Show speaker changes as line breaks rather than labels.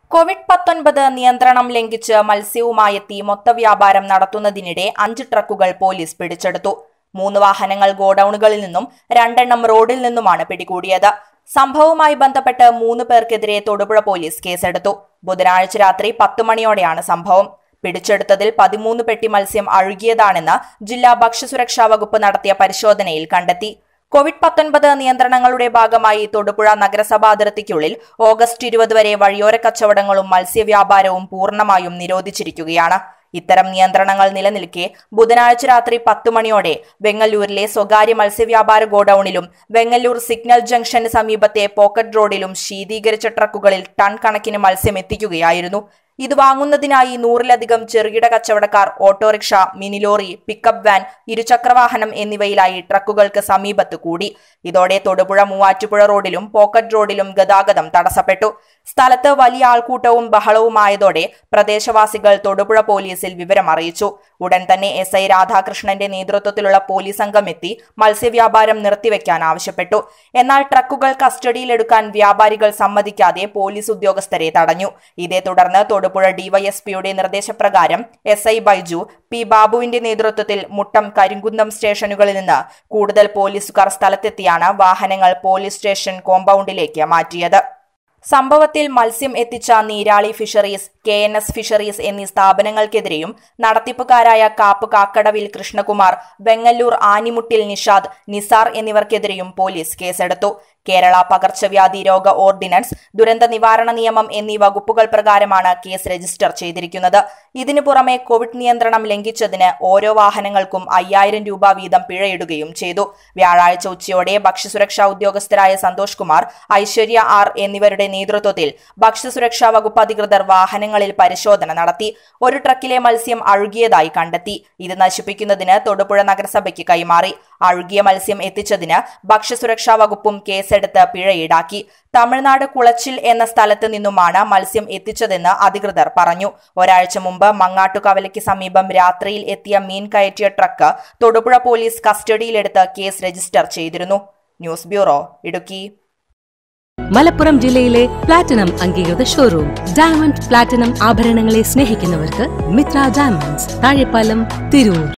Covid പത്തൊൻപത് നിയന്ത്രണം ലംഘിച്ച് മത്സ്യവുമായെത്തി മൊത്തവ്യാപാരം നടത്തുന്നതിനിടെ അഞ്ച് ട്രക്കുകൾ പോലീസ് പിടിച്ചെടുത്തു മൂന്ന് വാഹനങ്ങൾ ഗോഡൌണുകളിൽ നിന്നും രണ്ടെണ്ണം റോഡിൽ നിന്നുമാണ് പിടികൂടിയത് സംഭവവുമായി ബന്ധപ്പെട്ട് മൂന്ന് പേർക്കെതിരെ തൊടുപുഴ പോലീസ് കേസെടുത്തു ബുധനാഴ്ച രാത്രി പത്ത് മണിയോടെയാണ് സംഭവം പിടിച്ചെടുത്തതിൽ പതിമൂന്ന് പെട്ടി മത്സ്യം അഴുകിയതാണെന്ന് ജില്ലാ ഭക്ഷ്യസുരക്ഷാ വകുപ്പ് നടത്തിയ പരിശോധനയിൽ കണ്ടെത്തി കോവിഡ് പത്തൊൻപത് നിയന്ത്രണങ്ങളുടെ ഭാഗമായി തൊടുപുഴ നഗരസഭാ അതിർത്തിക്കുള്ളിൽ ഓഗസ്റ്റ് ഇരുപത് വരെ വഴിയോര കച്ചവടങ്ങളും മത്സ്യവ്യാപാരവും പൂർണ്ണമായും നിരോധിച്ചിരിക്കുകയാണ് ഇത്തരം നിയന്ത്രണങ്ങൾ നിലനിൽക്കെ ബുധനാഴ്ച രാത്രി പത്തു മണിയോടെ വെങ്ങല്ലൂരിലെ സ്വകാര്യ മത്സ്യവ്യാപാര ഗോഡൌണിലും വെങ്ങല്ലൂർ സിഗ്നൽ ജംഗ്ഷന് സമീപത്തെ പോക്കറ്റ് റോഡിലും ശീതീകരിച്ച ട്രക്കുകളിൽ ടൺ കണക്കിന് മത്സ്യം എത്തിക്കുകയായിരുന്നു ഇത് വാങ്ങുന്നതിനായി നൂറിലധികം ചെറുകിട കച്ചവടക്കാർ auto rickshaw mini lorry pickup van ഇരുചക്രവാഹനം എന്നിവയിലായി ട്രക്കുകൾക്ക് സമീപത്ത് കൂടി ഇതോടെ തൊടുപുഴ മൂവാറ്റുപുഴ റോഡിലും പോക്കറ്റ് റോഡിലും ഗതാഗതം തടസ്സപ്പെട്ടു സ്ഥലത്ത് വലിയ ആൾക്കൂട്ടവും ബഹളവുമായതോടെ പ്രദേശവാസികൾ തൊടുപുഴ പോലീസിൽ വിവരം അറിയിച്ചു ഉടൻ തന്നെ എസ് ഐ രാധാകൃഷ്ണന്റെ നേതൃത്വത്തിലുള്ള പോലീസ് സംഘം എത്തി മത്സ്യവ്യാപാരം നിർത്തിവെക്കാൻ ആവശ്യപ്പെട്ടു എന്നാൽ ട്രക്കുകൾ കസ്റ്റഡിയിലെടുക്കാൻ വ്യാപാരികൾ സമ്മതിക്കാതെ പോലീസ് ഉദ്യോഗസ്ഥരെ തടഞ്ഞു ഇതേ തുടർന്ന് തൊടുപുഴ ഡിവൈഎസ്പിയുടെ നിർദ്ദേശപ്രകാരം എസ് ഐ ബൈജു പി ബാബുവിന്റെ നേതൃത്വത്തിൽ മുട്ടം കരിങ്കുന്നം സ്റ്റേഷനുകളിൽ നിന്ന് കൂടുതൽ പോലീസുകാർ സ്ഥലത്തെത്തിയാണ് വാഹനങ്ങൾ പോലീസ് സ്റ്റേഷൻ കോമ്പൗണ്ടിലേക്ക് മാറ്റിയത് സംഭവത്തിൽ മത്സ്യം എത്തിച്ച Neerali fisheries K N S fisheries എന്നീ സ്ഥാപനങ്ങൾക്കെതിരെയും നടത്തിപ്പുകാരായ കാപ്പ് കാക്കടവിൽ കൃഷ്ണകുമാർ വെങ്ങല്ലൂർ ആനിമുട്ടിൽ നിഷാദ് നിസാർ എന്നിവർക്കെതിരെയും പോലീസ് കേസെടുത്തു കേരള പകർച്ചവ്യാധി രോഗ ഓർഡിനൻസ് ദുരന്ത നിവാരണ നിയമം എന്നീ വകുപ്പുകൾ പ്രകാരമാണ് കേസ് രജിസ്റ്റർ ചെയ്തിരിക്കുന്നത് ഇതിനു പുറമെ കോവിഡ് നിയന്ത്രണം ലംഘിച്ചതിന് ഓരോ വാഹനങ്ങൾക്കും അയ്യായിരം രൂപ വീതം പിഴയിടുകയും ചെയ്തു വ്യാഴാഴ്ച ഉച്ചയോടെ ഭക്ഷ്യസുരക്ഷാ ഉദ്യോഗസ്ഥരായ സന്തോഷ് കുമാർ ഐശ്വര്യ ആർ എന്നിവരുടെ നേതൃത്വത്തിൽ ഭക്ഷ്യസുരക്ഷാ വകുപ്പ് അധികൃതർ വാഹനങ്ങളിൽ പരിശോധന നടത്തി ഒരു ട്രക്കിലെ മത്സ്യം അഴുകിയതായി കണ്ടെത്തി ഇത് നശിപ്പിക്കുന്നതിന് തൊടുപുഴ നഗരസഭയ്ക്ക് കൈമാറി അഴുകിയ മത്സ്യം എത്തിച്ചതിന് ഭക്ഷ്യസുരക്ഷാ വകുപ്പും കേസെടുത്ത് പിഴ ഈടാക്കി തമിഴ്നാട് കുളച്ചിൽ എന്ന സ്ഥലത്ത് നിന്നുമാണ് മത്സ്യം എത്തിച്ചതെന്ന് അധികൃതർ പറഞ്ഞു ഒരാഴ്ച മുമ്പ് മങ്ങാട്ടുകവലയ്ക്ക് സമീപം രാത്രിയിൽ എത്തിയ മീൻ കയറ്റിയ ട്രക്ക് തൊടുപുഴ പോലീസ് കസ്റ്റഡിയിലെടുത്ത് കേസ് രജിസ്റ്റർ ചെയ്തിരുന്നു ന്യൂസ് ബ്യൂറോ ഇടുക്കി
മലപ്പുറം ജില്ലയിലെ പ്ലാറ്റിനം അംഗീകൃത ഷോറൂം ഡയമണ്ട് പ്ലാറ്റിനം ആഭരണങ്ങളെ സ്നേഹിക്കുന്നവർക്ക് മിത്ര ഡയമണ്ട്സ് താഴെപ്പാലം തിരൂർ